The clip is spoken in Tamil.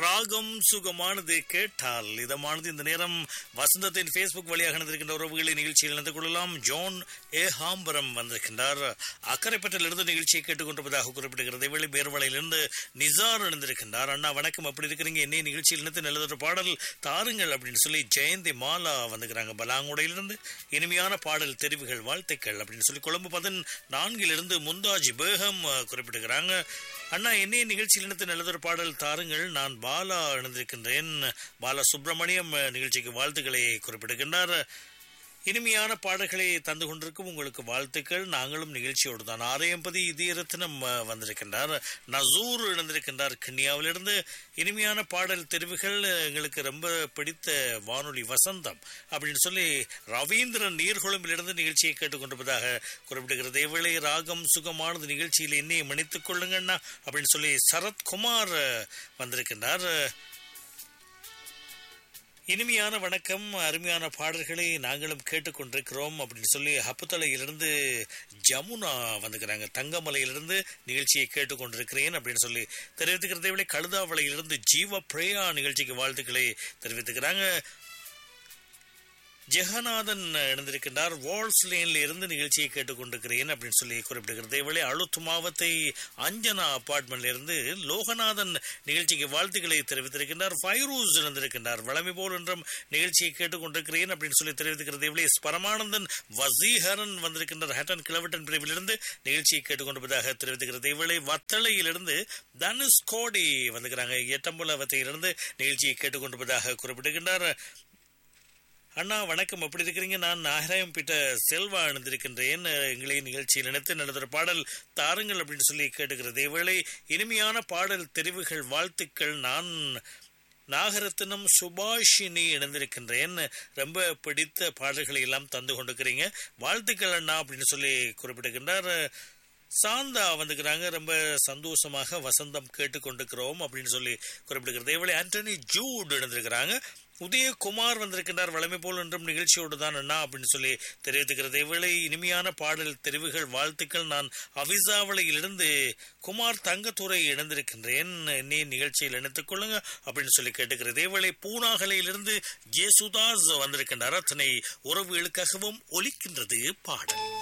ராகம் சுகமானது கேட்டால் இதமானது இந்த நேரம் வசந்தத்தின் ஃபேஸ்புக் வழியாக நடந்திருக்கின்ற உறவுகளை நிகழ்ச்சியில் இணைந்து கொள்ளலாம் ஜோன் ஏ ஹாம்பரம் வந்திருக்கின்றார் அக்கரைப்பட்டிலிருந்து நிகழ்ச்சியை கேட்டுக்கொண்டிருப்பதாக குறிப்பிடுகிறது வேலை பேர்வளையிலிருந்து நிசார் இணைந்திருக்கின்றார் அண்ணா வணக்கம் அப்படி இருக்கிறீங்க என்னை நிகழ்ச்சியில் இணைத்து நல்லதொரு பாடல் தாருங்கள் அப்படின்னு சொல்லி ஜெயந்தி மாலா வந்துக்கிறாங்க பலாங்குடையிலிருந்து இனிமையான பாடல் தெரிவுகள் வாழ்த்துக்கள் அப்படின்னு சொல்லி கொழும்பு பதின் நான்கிலிருந்து முந்தாஜ் பேகம் அஹ், குறிப்பிடுகிறாங்க அண்ணா என்னைய நிகழ்ச்சியில் இணைத்து நல்லதொரு பாடல் தாருங்கள் நான் பாலா இணைந்திருக்கின்றேன் பாலா சுப்பிரமணியம் அஹ், நிகழ்ச்சிக்கு வாழ்த்துக்களை குறிப்பிடுகின்றார் இனிமையான பாடல்களை தந்து கொண்டிருக்கும் உங்களுக்கு வாழ்த்துக்கள் நாங்களும் நிகழ்ச்சியோடு தான் ஆரையம்பதி இதயரத்னம் அஹ், வந்திருக்கின்றார் நசூர் இணைந்திருக்கின்றார் கிண்ணியாவிலிருந்து இனிமையான பாடல் தெரிவுகள் அஹ், எங்களுக்கு ரொம்ப பிடித்த வானொலி வசந்தம் அப்படின்னு சொல்லி ரவீந்திரன் நீர்குழம்பிலிருந்து நிகழ்ச்சியை கேட்டுக்கொண்டிருப்பதாக குறிப்பிடுகிறது இவளை ராகம் சுகமானது நிகழ்ச்சியில் என்னையை மன்னித்துக் கொள்ளுங்கண்ணா அப்படின்னு சொல்லி சரத்குமார் அஹ், வந்திருக்கின்றார் இனிமையான வணக்கம் அருமையான பாடல்களை நாங்களும் கேட்டுக்கொண்டிருக்கிறோம் அப்படின்னு சொல்லி ஹப்புத்தலையிலிருந்து ஜமுனா வந்துக்கிறாங்க தங்கமலையிலிருந்து நிகழ்ச்சியை கேட்டுக்கொண்டிருக்கிறேன் அப்படின்னு சொல்லி தெரிவித்துக்கிறதை விட கழுதாவளையிலிருந்து ஜீவ பிரேயா நிகழ்ச்சிக்கு வாழ்த்துக்களை தெரிவித்துக்கிறாங்க ஜெகநாதன் இணைந்திருக்கின்றார் வால்ஸ் லேன்ல இருந்து நிகழ்ச்சியை கேட்டுக்கொண்டிருக்கிறேன் அப்படின்னு சொல்லி குறிப்பிடுகிறது இவளே அழுத்து மாவத்தை அஞ்சனா அபார்ட்மெண்ட்ல இருந்து லோகநாதன் நிகழ்ச்சிக்கு வாழ்த்துக்களை தெரிவித்திருக்கின்றார் ஃபைரூஸ் இணைந்திருக்கின்றார் வளமை போல் என்றும் நிகழ்ச்சியை கேட்டுக்கொண்டிருக்கிறேன் அப்படின்னு சொல்லி தெரிவித்துக்கிறது இவளே பரமானந்தன் வசீகரன் வந்திருக்கின்றார் ஹேட்டன் கிளவட்டன் பிரிவிலிருந்து நிகழ்ச்சியை கேட்டுக்கொண்டிருப்பதாக தெரிவித்துக்கிறது இவளை வத்தளையிலிருந்து தனுஷ் கோடி வந்துக்கிறாங்க எட்டம்புலவத்தையிலிருந்து நிகழ்ச்சியை கேட்டுக்கொண்டிருப்பதாக குறிப்பிடுகின்றார் அண்ணா வணக்கம் எப்படி இருக்கிறீங்க நான் நாகராயம் பிட்ட செல்வா அணிந்திருக்கின்றேன் எங்களை நிகழ்ச்சியில் நினைத்து நடந்த பாடல் தாருங்கள் அப்படின்னு சொல்லி கேட்டுக்கிறது இவளை இனிமையான பாடல் தெரிவுகள் வாழ்த்துக்கள் நான் நாகரத்னம் சுபாஷினி இணைந்திருக்கின்றேன் ரொம்ப பிடித்த பாடல்களை எல்லாம் தந்து கொண்டிருக்கிறீங்க வாழ்த்துக்கள் அண்ணா அப்படின்னு சொல்லி குறிப்பிடுகின்றார் சாந்தா வந்துக்கிறாங்க ரொம்ப சந்தோஷமாக வசந்தம் கேட்டுக்கொண்டிருக்கிறோம் அப்படின்னு சொல்லி குறிப்பிடுகிறது இவளை ஆண்டனி ஜூட் இணைந்திருக்கிறாங்க உதயகுமார் வந்திருக்கின்றார் வளமை போல் என்றும் நிகழ்ச்சியோடு தான் அண்ணா அப்படின்னு சொல்லி தெரிவித்துக்கிறது இவளை இனிமையான பாடல் தெரிவுகள் வாழ்த்துக்கள் நான் அவிசாவளையிலிருந்து குமார் தங்கத்துறை இணைந்திருக்கின்றேன் நீ நிகழ்ச்சியில் இணைத்துக் கொள்ளுங்க அப்படின்னு சொல்லி கேட்டுக்கிறது இவளை பூனாகலையிலிருந்து ஜேசுதாஸ் வந்திருக்கின்றார் அத்தனை உறவுகளுக்காகவும் ஒலிக்கின்றது பாடல்